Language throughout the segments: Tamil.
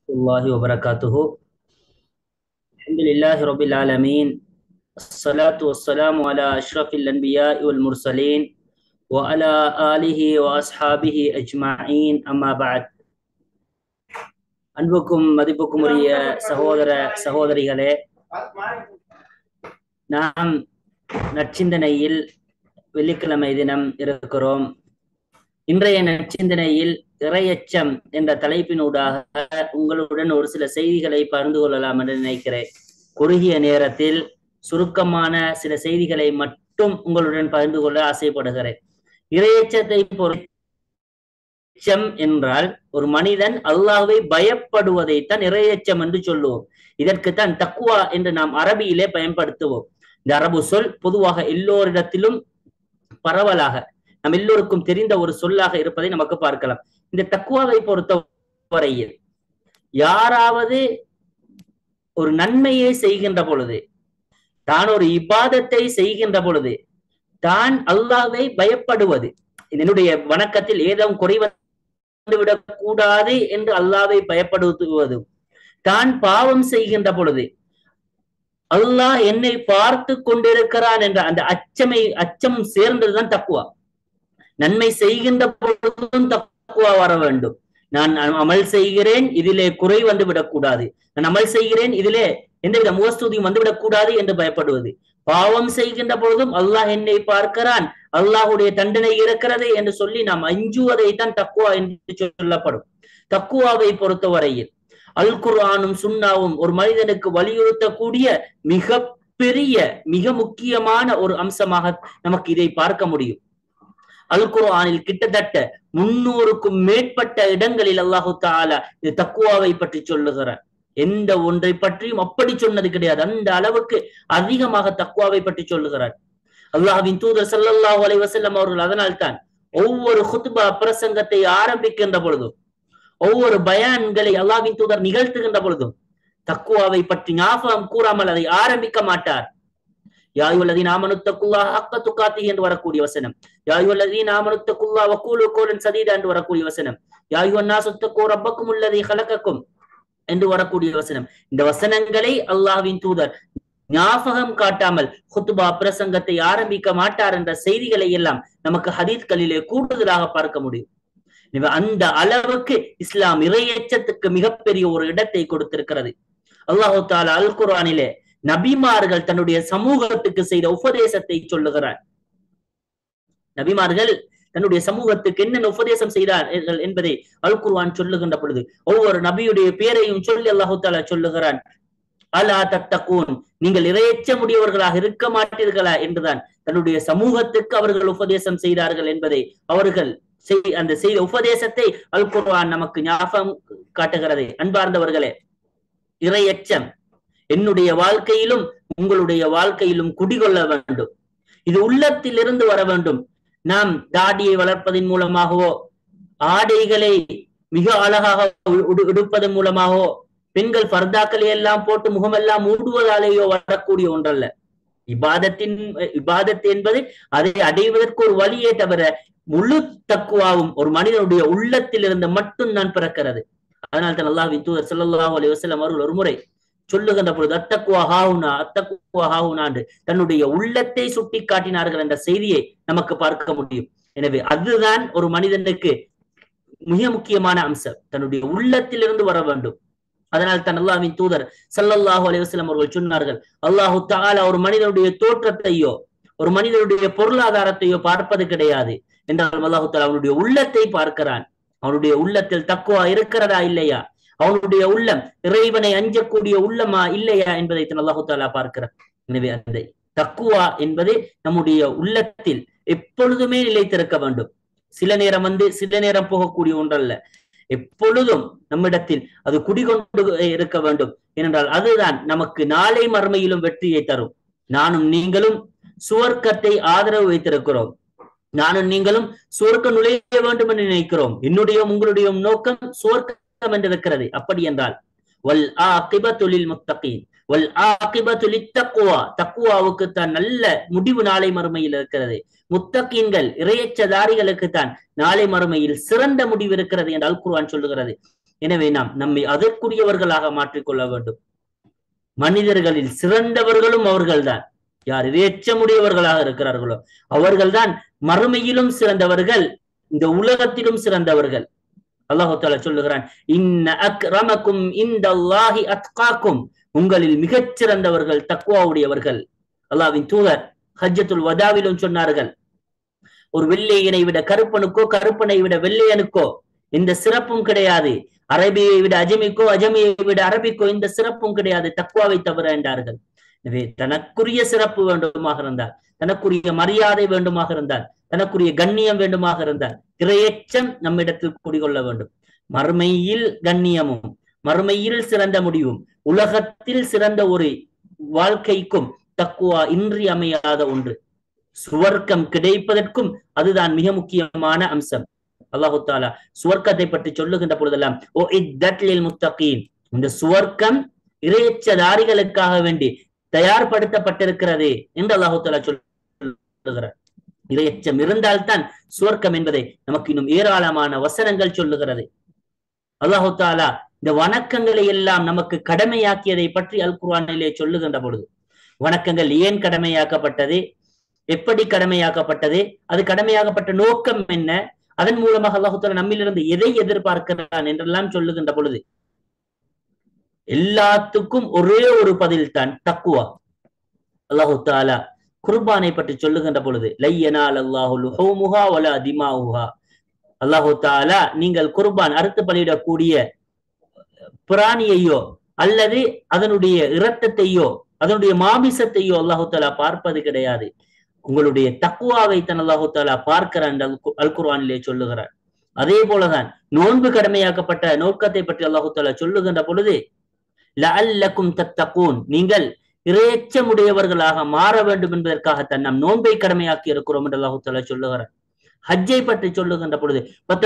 الله وبركاته الحمد لله رب العالمين الصلاة والسلام على أشرف الأنبياء والمرسلين وعلى آله وأصحابه أجمعين أما بعد அன்புக்கும் மதிப்புக்கும் உரிய சகோதர சகோதரிகளே நாம் நற்சிந்தனையில் வெள்ளிக்கிழமை தினம் இருக்கிறோம் இன்றைய நற்சிந்தனையில் இறையச்சம் என்ற தலைப்பினூடாக உங்களுடன் ஒரு சில செய்திகளை பகிர்ந்து கொள்ளலாம் என்று நினைக்கிறேன் குறுகிய நேரத்தில் சுருக்கமான சில செய்திகளை மட்டும் உங்களுடன் பகிர்ந்து கொள்ள ஆசைப்படுகிறேன் இறையச்சத்தை பொருச்சம் என்றால் ஒரு மனிதன் அல்லாஹ்வை பயப்படுவதைத்தான் இறையச்சம் என்று சொல்லுவோம் இதற்குத்தான் தக்குவா என்று நாம் அரபியிலே பயன்படுத்துவோம் இந்த அரபு சொல் பொதுவாக எல்லோரிடத்திலும் பரவலாக நம் எல்லோருக்கும் தெரிந்த ஒரு சொல்லாக இருப்பதை நமக்கு பார்க்கலாம் இந்த தக்குவாவை பொறுத்த வரையில் யாராவது ஒரு நன்மையை செய்கின்ற பொழுது தான் ஒரு இபாதத்தை செய்கின்ற பொழுது தான் அல்லாவை பயப்படுவது என்னுடைய வணக்கத்தில் ஏதோ குறை வந்துவிடக் கூடாது என்று அல்லாவை பயப்படுத்துவதும் தான் பாவம் செய்கின்ற பொழுது அல்லாஹ் என்னை பார்த்து கொண்டிருக்கிறான் என்ற அந்த அச்சமை அச்சம் சேர்ந்ததுதான் தக்குவா நன்மை செய்கின்ற பொழுதும் தக்குவா வர வேண்டும் நான் அமல் செய்கிறேன் இதிலே குறை வந்து விடக்கூடாது நான் அமல் செய்கிறேன் இதிலே எந்தவித முகஸ்துதியும் வந்துவிடக் கூடாது என்று பயப்படுவது பாவம் செய்கின்ற பொழுதும் அல்லாஹ் என்னை பார்க்கிறான் அல்லாஹுடைய தண்டனை இருக்கிறது என்று சொல்லி நாம் அஞ்சுவதைத்தான் தக்குவா என்று சொல்லப்படும் தக்குவாவை பொறுத்தவரையில் அல் குர்ஆனும் சுன்னாவும் ஒரு மனிதனுக்கு வலியுறுத்தக்கூடிய மிக பெரிய மிக முக்கியமான ஒரு அம்சமாக நமக்கு இதை பார்க்க முடியும் அல் குர்ஆனில் கிட்டத்தட்ட முன்னூறுக்கும் மேற்பட்ட இடங்களில் அல்லாஹு தாலா இது தக்குவாவை பற்றி சொல்லுகிறார் எந்த ஒன்றை பற்றியும் அப்படி சொன்னது கிடையாது அந்த அளவுக்கு அதிகமாக தக்குவாவை பற்றி சொல்லுகிறார் அல்லாஹின் தூதர் சல்லல்லாஹு அலைஹி வஸல்லம் அவர்கள் அதனால் தான் ஒவ்வொரு ஹுத்பா பிரசங்கத்தை ஆரம்பிக்கின்ற பொழுதும் ஒவ்வொரு பயான்களை அல்லாவின் தூதர் நிகழ்த்துகின்ற பொழுதும் தக்குவாவை பற்றி ஞாபகம் கூறாமல் அதை ஆரம்பிக்க மாட்டார் யாயுவல்லதி நாமனுத்தக்குல்லா ஹக்க துக்காத்தி என்று வரக்கூடிய வசனம் யாயுவல்லதி நாமனுத்தக்குல்லா வக்கூலு கோலன் சதீதா என்று வரக்கூடிய வசனம் யாயுவன்னா சுத்தக்கோ ரப்பக்கும் உள்ளதை கலக்கக்கும் என்று வரக்கூடிய வசனம் இந்த வசனங்களை அல்லாஹ்வின் தூதர் ஞாபகம் காட்டாமல் ஹுத்துபா பிரசங்கத்தை ஆரம்பிக்க மாட்டார் என்ற செய்திகளை எல்லாம் நமக்கு ஹதீத்களிலே கூடுதலாக பார்க்க முடியும் அந்த அளவுக்கு இஸ்லாம் இறையச்சத்துக்கு மிகப்பெரிய ஒரு இடத்தை கொடுத்திருக்கிறது அல்லாஹு தாலா அல் குரானிலே நபிமார்கள் தன்னுடைய சமூகத்துக்கு செய்த உபதேசத்தை சொல்லுகிறார் நபிமார்கள் தன்னுடைய சமூகத்துக்கு என்னென்ன உபதேசம் செய்தார்கள் என்பதை அல் குர்வான் சொல்லுகின்ற பொழுது ஒவ்வொரு நபியுடைய பேரையும் சொல்லி அல்லாஹு தாலா சொல்லுகிறான் அலா தத்தகூன் நீங்கள் இறையச்ச முடியவர்களாக இருக்க மாட்டீர்களா என்றுதான் தன்னுடைய சமூகத்துக்கு அவர்கள் உபதேசம் செய்தார்கள் என்பதை அவர்கள் அந்த செய்த உபதேசத்தை அல் குர்வான் நமக்கு ஞாபகம் காட்டுகிறது அன்பார்ந்தவர்களே இறையச்சம் என்னுடைய வாழ்க்கையிலும் உங்களுடைய வாழ்க்கையிலும் குடிகொள்ள வேண்டும் இது உள்ளத்தில் இருந்து வர வேண்டும் நாம் தாடியை வளர்ப்பதன் மூலமாகவோ ஆடைகளை மிக அழகாக உடுப்பதன் மூலமாகவோ பெண்கள் பர்தாக்களை எல்லாம் போட்டு முகமெல்லாம் மூடுவதாலேயோ வரக்கூடிய ஒன்றல்ல இபாதத்தின் இபாதத் என்பது அதை அடைவதற்கு ஒரு வழியே தவிர முழு தக்குவாவும் ஒரு மனிதனுடைய உள்ளத்தில் இருந்து மட்டும் தான் பிறக்கிறது அதனால் தான் அல்லாஹின் தூதர் சல்லாஹூ அலி வசலம் அவர்கள் ஒரு முறை சொல்லுகின்ற பொழுது அத்தக்குவா ஹாவுனா அத்தக்குவா ஹாவுனாண்டு தன்னுடைய உள்ளத்தை சுட்டி காட்டினார்கள் என்ற செய்தியை நமக்கு பார்க்க முடியும் எனவே அதுதான் ஒரு மனிதனுக்கு மிக முக்கியமான அம்சம் தன்னுடைய உள்ளத்திலிருந்து வர வேண்டும் அதனால் தான் அல்லாஹின் தூதர் சல்லல்லாஹு அலிவசலம் அவர்கள் சொன்னார்கள் அல்லாஹு தாலா ஒரு மனிதனுடைய தோற்றத்தையோ ஒரு மனிதனுடைய பொருளாதாரத்தையோ பார்ப்பது கிடையாது என்றால் அல்லாஹு தாலா அவனுடைய உள்ளத்தை பார்க்கிறான் அவனுடைய உள்ளத்தில் தக்குவா இருக்கிறதா இல்லையா அவனுடைய உள்ளம் இறைவனை அஞ்சக்கூடிய உள்ளமா இல்லையா என்பதை அல்லாஹு தாலா பார்க்கிறார் எனவே அந்த தக்குவா என்பது நம்முடைய உள்ளத்தில் எப்பொழுதுமே நிலைத்திருக்க வேண்டும் சில நேரம் வந்து சில நேரம் போகக்கூடிய ஒன்றல்ல எப்பொழுதும் நம்மிடத்தில் அது குடிகொண்டு இருக்க வேண்டும் ஏனென்றால் அதுதான் நமக்கு நாளை மறுமையிலும் வெற்றியை தரும் நானும் நீங்களும் சுவர்க்கத்தை ஆதரவு வைத்திருக்கிறோம் நானும் நீங்களும் சுவர்க்கம் நுழைய வேண்டும் என்று நினைக்கிறோம் என்னுடைய உங்களுடைய நோக்கம் சுவர்க்கம் என்று இருக்கிறது அப்படி என்றால் வல் ஆகிபத்துலில் முத்தகீன் வல் ஆகிபத்துலித் தக்குவா தக்குவாவுக்கு தான் நல்ல முடிவு நாளை மறுமையில் இருக்கிறது முத்தகீன்கள் இறையச்சதாரிகளுக்கு தான் நாளை மறுமையில் சிறந்த முடிவு இருக்கிறது என்று அல் குர்ஆன் சொல்லுகிறது எனவே நாம் நம்மை அதற்குரியவர்களாக மாற்றிக்கொள்ள வேண்டும் மனிதர்களில் சிறந்தவர்களும் அவர்கள்தான் யார் இறையச்சமுடையவர்களாக இருக்கிறார்களோ அவர்கள்தான் மறுமையிலும் சிறந்தவர்கள் இந்த உலகத்திலும் சிறந்தவர்கள் அல்லாஹு தாலா சொல்லுகிறான் இன்ன அக்ரமக்கும் இந்த அல்லாஹி அத்காக்கும் உங்களில் மிகச் சிறந்தவர்கள் தக்குவாவுடையவர்கள் அல்லாவின் தூதர் ஹஜ்ஜத்துல் வதாவிலும் சொன்னார்கள் ஒரு வெள்ளையனை விட கருப்பனுக்கோ கருப்பனை விட வெள்ளையனுக்கோ எந்த சிறப்பும் கிடையாது அரபியை விட அஜமிக்கோ அஜமியை விட அரபிக்கோ எந்த சிறப்பும் கிடையாது தக்குவாவை தவிர என்றார்கள் எனவே தனக்குரிய சிறப்பு வேண்டுமாக இருந்தால் தனக்குரிய மரியாதை வேண்டுமாக இருந்தால் தனக்குரிய கண்ணியம் வேண்டுமாக இருந்தால் இரையச்சம் நம்மிடத்தில் குடிகொள்ள வேண்டும் மறுமையில் கண்ணியமும் மறுமையில் சிறந்த முடிவும் உலகத்தில் சிறந்த ஒரு வாழ்க்கைக்கும் தக்குவா இன்றியமையாத ஒன்று சுவர்க்கம் கிடைப்பதற்கும் அதுதான் மிக முக்கியமான அம்சம் அல்லாஹு தாலா சுவர்க்கத்தை பற்றி சொல்லுகின்ற பொழுதெல்லாம் ஓ இத்தட்லில் முத்தகீன் இந்த சுவர்க்கம் இறையச்சதாரிகளுக்காக வேண்டி தயார்படுத்தப்பட்டிருக்கிறது என்று அல்லாஹு தாலா சொல்லுகிறார் இரையச்சம் இருந்தால்தான் சுவர்க்கம் என்பதை நமக்கு இன்னும் ஏராளமான வசனங்கள் சொல்லுகிறது அல்லாஹு தாலா இந்த வணக்கங்களை எல்லாம் நமக்கு கடமையாக்கியதை பற்றி அல் குர்ஆனிலே சொல்லுகின்ற பொழுது வணக்கங்கள் ஏன் கடமையாக்கப்பட்டது எப்படி கடமையாக்கப்பட்டது அது கடமையாக்கப்பட்ட நோக்கம் என்ன அதன் மூலமாக அல்லாஹு தாலா நம்மிலிருந்து எதை எதிர்பார்க்கிறான் என்றெல்லாம் சொல்லுகின்ற பொழுது எல்லாத்துக்கும் ஒரே ஒரு பதில் தான் தக்குவா அல்லாஹு தாலா குர்பானை பற்றி சொல்லுகின்ற பொழுது லையனால் அல்லாஹு லுஹூமுஹா வல திமாவுஹா அல்லாஹு தாலா நீங்கள் குர்பான் அறுத்து பலியிடக்கூடிய பிராணியையோ அல்லது அதனுடைய இரத்தத்தையோ அதனுடைய மாமிசத்தையோ அல்லாஹு தாலா பார்ப்பது கிடையாது உங்களுடைய தக்குவாவை தன் அல்லாஹு தாலா பார்க்கிறான் அல் குர்ஆனிலே சொல்லுகிறார் அதே போலதான் நோன்பு கடமையாக்கப்பட்ட நோக்கத்தை பற்றி அல்லாஹு தாலா சொல்லுகின்ற பொழுது லஅல்லக்கும் தத்தகூன் நீங்கள் இறையச்சமுடையவர்களாக மாற வேண்டும் என்பதற்காகத்தான் நாம் நோன்பை கடமையாக்கி இருக்கிறோம் என்று அல்லாஹு தாலா சொல்லுகிறார் ஹஜ்ஜை பற்றி சொல்லுகின்ற பொழுது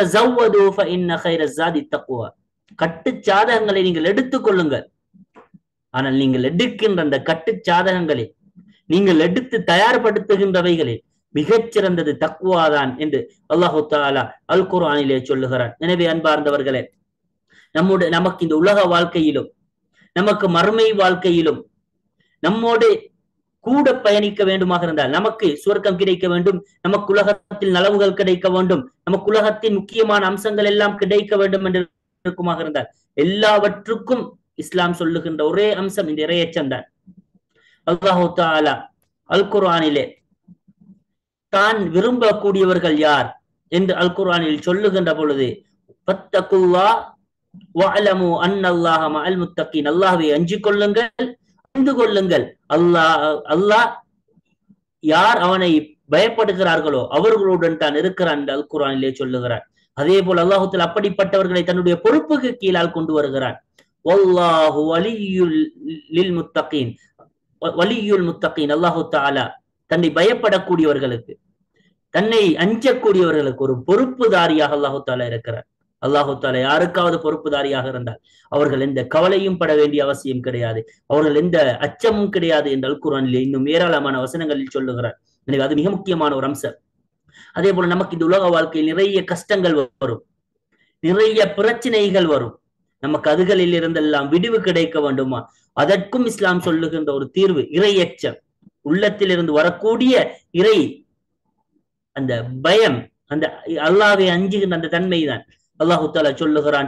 தக்குவா கட்டு சாதகங்களை நீங்கள் எடுத்துக் கொள்ளுங்கள் ஆனால் நீங்கள் எடுக்கின்ற அந்த கட்டு சாதகங்களை நீங்கள் எடுத்து தயார்படுத்துகின்றவைகளில் மிகச் சிறந்தது தக்குவாதான் என்று அல்லாஹு தாலா அல் குர்ஆனிலே சொல்லுகிறார் எனவே அன்பார்ந்தவர்களே நம்முடைய நமக்கு இந்த உலக வாழ்க்கையிலும் நமக்கு மறுமை வாழ்க்கையிலும் நம்மோடு கூட பயணிக்க வேண்டுமாக இருந்தால் நமக்கு சுவர்க்கம் கிடைக்க வேண்டும் நமக்கு உலகத்தில் நலவுகள் கிடைக்க வேண்டும் நமக்கு உலகத்தின் முக்கியமான அம்சங்கள் எல்லாம் கிடைக்க வேண்டும் என்று இருக்குமாக இருந்தால் எல்லாவற்றுக்கும் இஸ்லாம் சொல்லுகின்ற ஒரே அம்சம் இந்த இறையச்சம் தான் அல்லாஹு தாலா அல் குர்ஆனிலே தான் விரும்பக்கூடியவர்கள் யார் என்று அல் குர்ஆனில் சொல்லுகின்ற பொழுது பத்தகுல்லா வஅலமு அன்னல்லாஹ மஅல் முத்தகீன் அல்லாஹ்வை அஞ்சிக் கொள்ளுங்கள் அறிந்து கொள்ளுங்கள் அல்லாஹ் அல்லாஹ் யார் அவனை பயப்படுகிறார்களோ அவர்களுடன் தான் இருக்கிறான் அல் குர்ஆனிலே சொல்லுகிறார் அதே போல் அல்லாஹுத்தில் அப்படிப்பட்டவர்களை தன்னுடைய பொறுப்புக்கு கீழால் கொண்டு வருகிறான் வல்லாஹு வலியுல் லில் முத்தகீன் வலியுல் முத்தகீன் அல்லாஹு தாலா தன்னை பயப்படக்கூடியவர்களுக்கு தன்னை அஞ்சக்கூடியவர்களுக்கு ஒரு பொறுப்புதாரியாக அல்லாஹு தாலா இருக்கிறார் அல்லாஹு தாலா யாருக்காவது பொறுப்புதாரியாக இருந்தால் அவர்கள் எந்த கவலையும் பட வேண்டிய அவசியம் கிடையாது அவர்கள் எந்த அச்சமும் கிடையாது என்று அல்குரானில் இன்னும் ஏராளமான வசனங்களில் சொல்லுகிறார் எனக்கு அது மிக முக்கியமான ஒரு அம்சம் அதே போல நமக்கு இந்த உலக வாழ்க்கையில் நிறைய கஷ்டங்கள் வரும் நிறைய பிரச்சனைகள் வரும் நமக்கு அதுகளில் இருந்தெல்லாம் விடிவு கிடைக்க வேண்டுமா அதற்கும் இஸ்லாம் சொல்லுகின்ற ஒரு தீர்வு இறையச்சம் உள்ளத்தில் இருந்து வரக்கூடிய இறை அந்த பயம் அந்த அல்லாவை அஞ்சுகின்ற அந்த தன்மை தான் அல்லாஹு தாலா சொல்லுகிறான்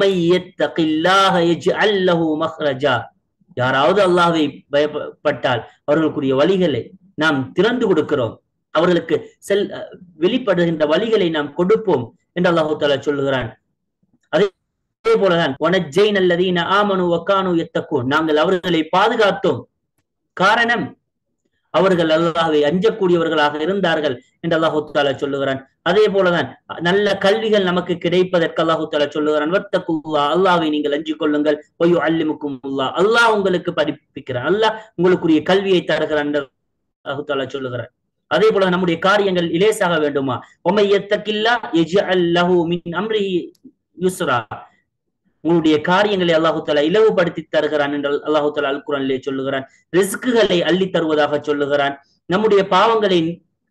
யாராவது அல்லாஹை பயப்பட்டால் அவர்களுக்குரிய வழிகளை நாம் திறந்து கொடுக்கிறோம் அவர்களுக்கு செல் வெளிப்படுகின்ற வழிகளை நாம் கொடுப்போம் என்று அல்லாஹு தாலா சொல்லுகிறான் அதே போலதான் வனஜை நல்லதீன ஆமனு வக்கானு எத்தக்கும் நாங்கள் அவர்களை பாதுகாத்தோம் காரணம் அவர்கள் அல்லாஹை அஞ்சக்கூடியவர்களாக இருந்தார்கள் என்று அல்லாஹு தாலா சொல்லுகிறான் அதே போலதான் நல்ல கல்விகள் நமக்கு கிடைப்பதற்கு அல்லாஹு தாலா சொல்லுகிறான் வர்த்தகுல்லா அல்லாவை நீங்கள் அஞ்சிக் கொள்ளுங்கள் ஒய்யோ அல்லிமுக்கும் அல்லாஹ் உங்களுக்கு படிப்பிக்கிறான் அல்லாஹ் உங்களுக்குரிய கல்வியை தருகிறான் அல்லாஹு தாலா சொல்லுகிறான் அதே போல நம்முடைய காரியங்கள் இலேசாக வேண்டுமா ஒமையத்தக்கில்லா எஜி அல்லஹு மின் அம்ரி யுஸ்ரா உங்களுடைய காரியங்களை அல்லாஹு தாலா இலவுபடுத்தி தருகிறான் என்று அல்லாஹு தாலா அல் குரானிலே சொல்லுகிறான் ரிஸ்குகளை அள்ளி தருவதாக சொல்லுகிறான் நம்முடைய பாவங்களை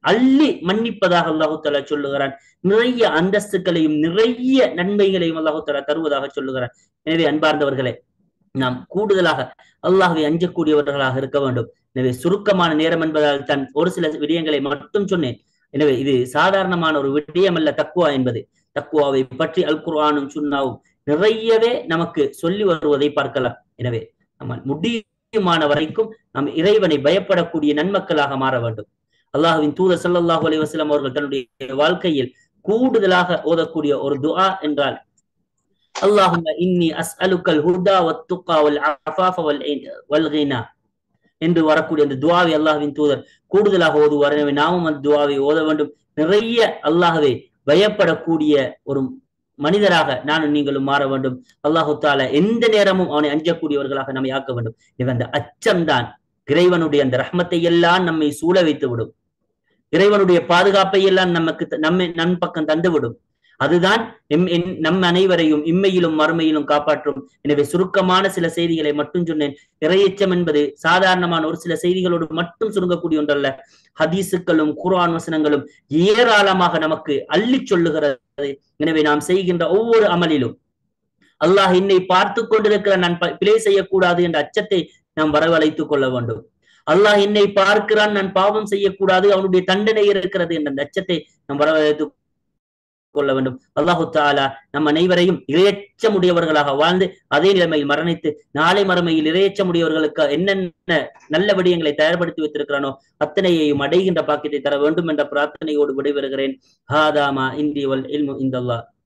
அள்ளி மன்னிப்பதாக அல்லாஹு தாலா சொல்லுகிறான் நிறைய அந்தஸ்துக்களையும் நிறைய நன்மைகளையும் அல்லாஹு தாலா தருவதாக சொல்லுகிறான் எனவே அன்பார்ந்தவர்களே நாம் கூடுதலாக அல்லாஹ்வை அஞ்சக்கூடியவர்களாக இருக்க வேண்டும் எனவே சுருக்கமான நேரம் என்பதால் தான் ஒரு சில விடயங்களை மட்டும் சொன்னேன் எனவே இது சாதாரணமான ஒரு விடயம் அல்ல தக்குவா என்பது தக்குவாவை பற்றி அல் குர்ஆனும் சுன்னாவும் நிறையவே நமக்கு சொல்லி வருவதை பார்க்கலாம் எனவே நம்ம முடியுமான வரைக்கும் நாம் இறைவனை பயப்படக்கூடிய நன்மக்களாக மாற வேண்டும் அல்லாஹுவின் தூதர் ஸல்லல்லாஹு அலைஹி வஸல்லம் அவர்கள் தன்னுடைய வாழ்க்கையில் கூடுதலாக ஓதக்கூடிய ஒரு துஆ என்றால் அல்லாஹும்ம இன்னி அஸ்அலுக்கல் ஹுதா வத்துகா வல் அஃபாஃப வல் வல் கினா என்று வரக்கூடிய அந்த துவாவை அல்லாஹ்வின் தூதர் கூடுதலாக ஓதுவார் எனவே நாமும் அந்த துவாவை ஓத வேண்டும் நிறைய அல்லாஹ்வை பயப்படக்கூடிய ஒரு மனிதராக நானும் நீங்களும் மாற வேண்டும் அல்லாஹு தாலா எந்த நேரமும் அவனை அஞ்சக்கூடியவர்களாக நம்மை ஆக்க வேண்டும் இவன் அந்த அச்சம்தான் இறைவனுடைய அந்த ரஹ்மத்தை எல்லாம் நம்மை சூழ வைத்து விடும் இறைவனுடைய பாதுகாப்பை எல்லாம் நமக்கு நம்மை நம் பக்கம் தந்து விடும் அதுதான் நம் அனைவரையும் இம்மையிலும் மறுமையிலும் காப்பாற்றும் எனவே சுருக்கமான சில செய்திகளை மட்டும் சொன்னேன் இறையச்சம் என்பது சாதாரணமான ஒரு சில செய்திகளோடு மட்டும் சுருங்கக்கூடிய ஒன்றல்ல ஹதீசுக்களும் குர்ஆன் வசனங்களும் ஏராளமாக நமக்கு அள்ளி சொல்லுகிறது எனவே நாம் செய்கின்ற ஒவ்வொரு அமலிலும் அல்லாஹ் என்னை பார்த்து கொண்டிருக்கிற நான் பிழை செய்யக்கூடாது என்ற அச்சத்தை நாம் வரவழைத்துக் கொள்ள வேண்டும் அல்லாஹ் என்னை பார்க்கிறான் நான் பாவம் செய்யக்கூடாது அவனுடைய தண்டனை இருக்கிறது என்ற அந்த அச்சத்தை நாம் வரவழைத்து கொள்ள வேண்டும் அல்லாஹு தாலா நம் அனைவரையும் இரையச்சமுடையவர்களாக வாழ்ந்து அதே நிலைமையில் மரணித்து நாளை மறுமையில் இரையச்சமுடையவர்களுக்கு என்னென்ன நல்ல விடயங்களை தயார்படுத்தி வைத்திருக்கிறானோ அத்தனையையும் அடைகின்ற பாக்கியத்தை தர வேண்டும் என்ற பிரார்த்தனையோடு விடைபெறுகிறேன் ஹாதாமா இந்தியவல் இல்மு இந்தல்லா